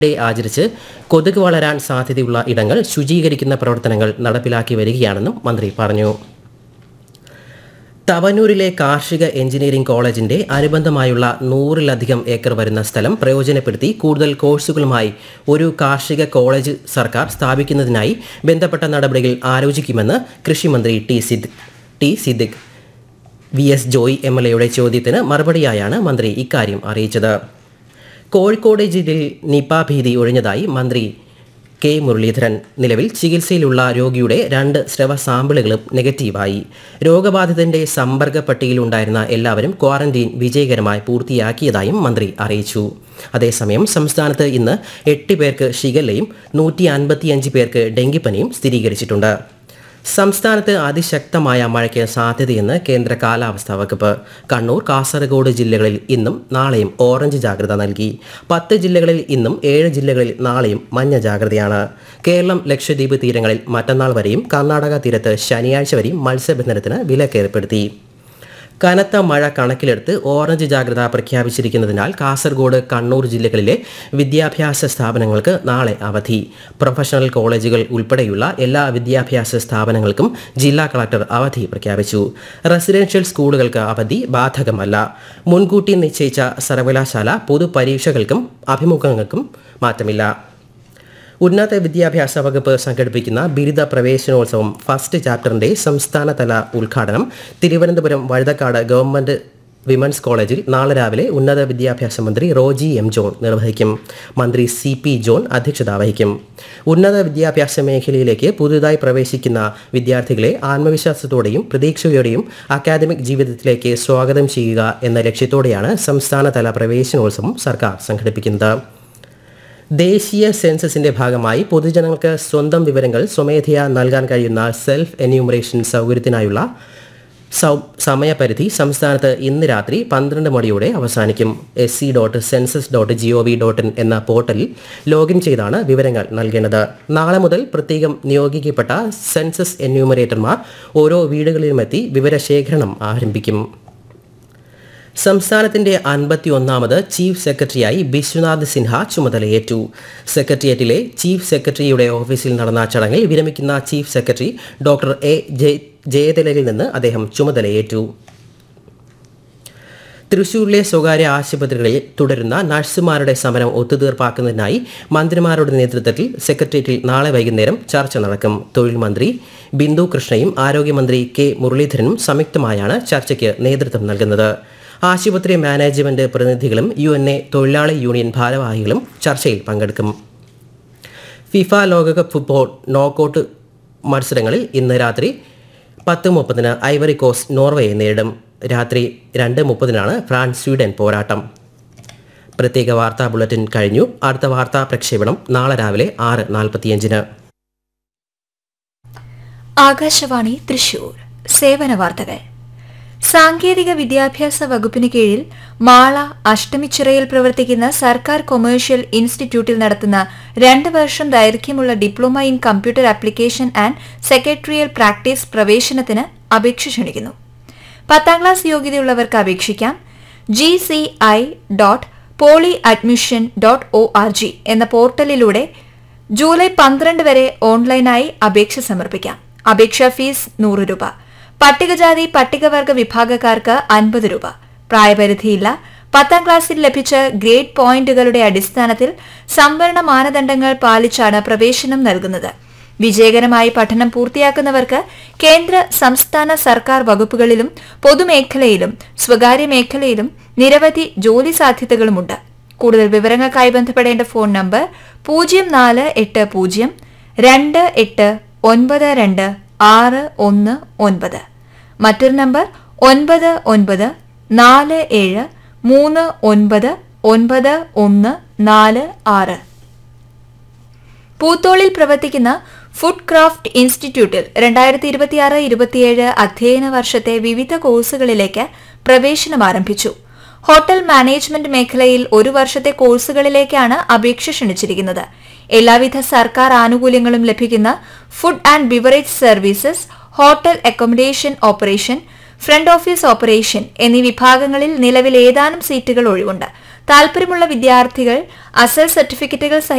day ആചരിച്ച് കൊതുക് വളരാൻ സാധ്യതയുള്ള ഇടങ്ങൾ ശുചീകരിക്കുന്ന പ്രവർത്തനങ്ങൾ നടപ്പിലാക്കി വരികയാണെന്നും മന്ത്രി പറഞ്ഞു തവനൂരിലെ കാർഷിക എഞ്ചിനീയറിംഗ് കോളേജിന്റെ അനുബന്ധമായുള്ള നൂറിലധികം ഏക്കർ വരുന്ന സ്ഥലം പ്രയോജനപ്പെടുത്തി കൂടുതൽ കോഴ്സുകളുമായി ഒരു കാർഷിക കോളേജ് സർക്കാർ സ്ഥാപിക്കുന്നതിനായി ബന്ധപ്പെട്ട നടപടികൾ ആലോചിക്കുമെന്ന് കൃഷിമന്ത്രി T Sid T Siddique V S Joy M L എയുടെ ചോദ്യത്തിന് മറുപടിയായാണ് മന്ത്രി ഇക്കാര്യം അറിയിച്ചത് കോഴിക്കോട് ജില്ലയിൽ നിപ ഭീതി ഒഴിഞ്ഞതായി മന്ത്രി കെ മുരളീധരൻ നിലവിൽ ചികിത്സയിലുള്ള രോഗിയുടെ രണ്ട് സ്രവ സാമ്പിളുകളും നെഗറ്റീവായി രോഗബാധിതന്റെ സമ്പർക്ക പട്ടികയിലുണ്ടായിരുന്ന എല്ലാവരും ക്വാറന്റീൻ വിജയകരമായി പൂർത്തിയാക്കിയതായും മന്ത്രി അറിയിച്ചു അതേസമയം സംസ്ഥാനത്ത് ഇന്ന് എട്ട് പേർക്ക് ഷിഗല്ലയും നൂറ്റി അൻപത്തിയഞ്ച് പേർക്ക് ഡെങ്കിപ്പനിയും സ്ഥിരീകരിച്ചിട്ടുണ്ട് സംസ്ഥാനത്ത് അതിശക്തമായ മഴയ്ക്ക് സാധ്യതയെന്ന് കേന്ദ്ര കാലാവസ്ഥാ വകുപ്പ് കണ്ണൂർ കാസർഗോഡ് ജില്ലകളിൽ ഇന്നും നാളെയും ഓറഞ്ച് ജാഗ്രത നൽകി പത്ത് ജില്ലകളിൽ ഇന്നും ഏഴ് ജില്ലകളിൽ നാളെയും മഞ്ഞ ജാഗ്രതയാണ് കേരളം ലക്ഷദ്വീപ് തീരങ്ങളിൽ മറ്റന്നാൾ വരെയും കർണാടക തീരത്ത് ശനിയാഴ്ച വരെയും മത്സ്യബന്ധനത്തിന് വിലക്കേർപ്പെടുത്തി കനത്ത മഴ കണക്കിലെടുത്ത് ഓറഞ്ച് ജാഗ്രത പ്രഖ്യാപിച്ചിരിക്കുന്നതിനാൽ കാസർഗോഡ് കണ്ണൂർ ജില്ലകളിലെ വിദ്യാഭ്യാസ സ്ഥാപനങ്ങൾക്ക് നാളെ അവധി പ്രൊഫഷണൽ കോളേജുകൾ ഉൾപ്പെടെയുള്ള എല്ലാ വിദ്യാഭ്യാസ സ്ഥാപനങ്ങൾക്കും ജില്ലാ കളക്ടർ അവധി പ്രഖ്യാപിച്ചു റെസിഡൻഷ്യൽ സ്കൂളുകൾക്ക് അവധി ബാധകമല്ല മുൻകൂട്ടി നിശ്ചയിച്ച സർവകലാശാല പൊതുപരീക്ഷകൾക്കും അഭിമുഖങ്ങൾക്കും മാറ്റമില്ല ഉന്നത വിദ്യാഭ്യാസ വകുപ്പ് സംഘടിപ്പിക്കുന്ന ബിരുദ പ്രവേശനോത്സവം ഫസ്റ്റ് ചാപ്റ്ററിന്റെ സംസ്ഥാനതല ഉദ്ഘാടനം തിരുവനന്തപുരം വഴുതക്കാട് ഗവൺമെന്റ് വിമൻസ് കോളേജിൽ നാളെ രാവിലെ ഉന്നത വിദ്യാഭ്യാസ മന്ത്രി റോജി എം ജോൺ നിർവഹിക്കും മന്ത്രി സി പി ജോൺ അധ്യക്ഷത വഹിക്കും ഉന്നത വിദ്യാഭ്യാസ മേഖലയിലേക്ക് പുതുതായി പ്രവേശിക്കുന്ന വിദ്യാർത്ഥികളെ ആത്മവിശ്വാസത്തോടെയും പ്രതീക്ഷയോടെയും അക്കാദമിക് ജീവിതത്തിലേക്ക് സ്വാഗതം ചെയ്യുക എന്ന ലക്ഷ്യത്തോടെയാണ് സംസ്ഥാനതല പ്രവേശനോത്സവം സർക്കാർ സംഘടിപ്പിക്കുന്നത് ദേശീയ സെൻസസിന്റെ ഭാഗമായി പൊതുജനങ്ങൾക്ക് സ്വന്തം വിവരങ്ങൾ സ്വമേധയാ നൽകാൻ കഴിയുന്ന സെൽഫ് എന്യൂമറേഷൻ സൗകര്യത്തിനായുള്ള സൗ- സമയപരിധി സംസ്ഥാനത്ത് ഇന്ന് രാത്രി പന്ത്രണ്ട് മണിയോടെ അവസാനിക്കും S C dot census dot G O V dot in എന്ന പോർട്ടലിൽ ലോഗിൻ ചെയ്താണ് വിവരങ്ങൾ നൽകേണ്ടത് നാളെ മുതൽ പ്രത്യേകം നിയോഗിക്കപ്പെട്ട സെൻസസ് എന്യൂമറേറ്റർമാർ ഓരോ വീടുകളിലുമെത്തി വിവരശേഖരണം ആരംഭിക്കും സംസ്ഥാനത്തിന്റെ അൻപത്തി ഒന്നാമത് ചീഫ് സെക്രട്ടറിയായി ബിശ്വനാഥ് സിൻഹ ചുമതലയേറ്റു സെക്രട്ടേറിയറ്റിലെ ചീഫ് സെക്രട്ടറിയുടെ ഓഫീസിൽ നടന്ന ചടങ്ങിൽ വിരമിക്കുന്ന chief secretary doctor A Jaya- ജയതിലകിൽ നിന്ന് അദ്ദേഹം ചുമതലയേറ്റു തൃശൂരിലെ സ്വകാര്യ ആശുപത്രികളിൽ തുടരുന്ന നഴ്സുമാരുടെ സമരം ഒത്തുതീർപ്പാക്കുന്നതിനായി മന്ത്രിമാരുടെ നേതൃത്വത്തിൽ സെക്രട്ടേറിയറ്റിൽ നാളെ വൈകുന്നേരം ചർച്ച നടക്കും തൊഴിൽ മന്ത്രി ബിന്ദു കൃഷ്ണയും ആരോഗ്യമന്ത്രി കെ മുരളീധരനും സംയുക്തമായാണ് ചർച്ചയ്ക്ക് നേതൃത്വം നൽകുന്നത് ആശുപത്രി മാനേജ്മെന്റ് പ്രതിനിധികളും യു എൻ എ തൊഴിലാളി യൂണിയൻ ഭാരവാഹികളും ചർച്ചയിൽ പങ്കെടുക്കും ഫിഫ ലോകകപ്പ് ഫുട്ബോൾ നോക്കൌട്ട് മത്സരങ്ങളിൽ ഇന്ന് രാത്രി പത്ത് മുപ്പതിന് ഐവറി കോസ്റ്റ് നോർവേയെ നേരിടും രാത്രി രണ്ട് മുപ്പതിനാണ് ഫ്രാൻസ് സ്വീഡൻ പോരാട്ടം പ്രത്യേക വാർത്താ ബുള്ളറ്റിൻ കഴിഞ്ഞു അടുത്ത വാർത്താ പ്രക്ഷേപണം നാളെ രാവിലെ ആറ് നാൽപ്പത്തിയഞ്ചിന് ആകാശവാണി തൃശൂർ സേവന വാർത്തകൾ സാങ്കേതിക വിദ്യാഭ്യാസ വകുപ്പിന് കീഴിൽ മാള അഷ്ടമിച്ചിറയിൽ പ്രവർത്തിക്കുന്ന സർക്കാർ കൊമേഴ്ഷ്യൽ ഇൻസ്റ്റിറ്റ്യൂട്ടിൽ നടത്തുന്ന രണ്ട് വർഷം ദൈർഘ്യമുള്ള diploma in computer application and secretarial practice പ്രവേശനത്തിന് അപേക്ഷ ക്ഷണിക്കുന്നു പത്താം ക്ലാസ് യോഗ്യതയുള്ളവർക്ക് അപേക്ഷിക്കാം G C I dot poly admission dot O R G എന്ന പോർട്ടലിലൂടെ ജൂലൈ പന്ത്രണ്ട് വരെ ഓൺലൈനായി അപേക്ഷ സമർപ്പിക്കാം അപേക്ഷാ ഫീസ് നൂറ് രൂപ പട്ടികജാതി പട്ടികവർഗ വിഭാഗക്കാർക്ക് അൻപത് രൂപ പ്രായപരിധിയില്ല പത്താം ക്ലാസ്സിൽ ലഭിച്ച ഗ്രേഡ് പോയിന്റുകളുടെ അടിസ്ഥാനത്തിൽ സംവരണ മാനദണ്ഡങ്ങൾ പാലിച്ചാണ് പ്രവേശനം നൽകുന്നത് വിജയകരമായി പഠനം പൂർത്തിയാക്കുന്നവർക്ക് കേന്ദ്ര സംസ്ഥാന സർക്കാർ വകുപ്പുകളിലും പൊതുമേഖലയിലും സ്വകാര്യ മേഖലയിലും നിരവധി ജോലി സാധ്യതകളുമുണ്ട് കൂടുതൽ വിവരങ്ങൾക്കായി ബന്ധപ്പെടേണ്ട ഫോൺ നമ്പർ പൂജ്യം നാല് എട്ട് പൂജ്യം രണ്ട് എട്ട് ഒൻപത് രണ്ട് ആറ് ഒന്ന് ഒൻപത് മറ്റൊരു നമ്പർ ഒൻപത് ഒൻപത് നാല് ഏഴ് മൂന്ന് ഒൻപത് ഒൻപത് ഒന്ന് നാല് ആറ് പൂത്തോളിൽ പ്രവർത്തിക്കുന്ന ഫുഡ് ക്രാഫ്റ്റ് ഇൻസ്റ്റിറ്റ്യൂട്ടിൽ രണ്ടായിരത്തി ഇരുപത്തിയാറ് ഇരുപത്തിയേഴ് അധ്യയന വർഷത്തെ വിവിധ കോഴ്സുകളിലേക്ക് പ്രവേശനം ആരംഭിച്ചു ഹോട്ടൽ മാനേജ്മെന്റ് മേഖലയിൽ ഒരു വർഷത്തെ കോഴ്സുകളിലേക്കാണ് അപേക്ഷ ക്ഷണിച്ചിരിക്കുന്നത് എല്ലാവിധ സർക്കാർ ആനുകൂല്യങ്ങളും ലഭിക്കുന്ന food and beverage services hotel accommodation operation front office operation എന്നീ വിഭാഗങ്ങളിൽ നിലവിൽ ഏതാനും സീറ്റുകൾ ഒഴിവുണ്ട് താൽപര്യമുള്ള വിദ്യാർത്ഥികൾ അസൽ സർട്ടിഫിക്കറ്റുകൾ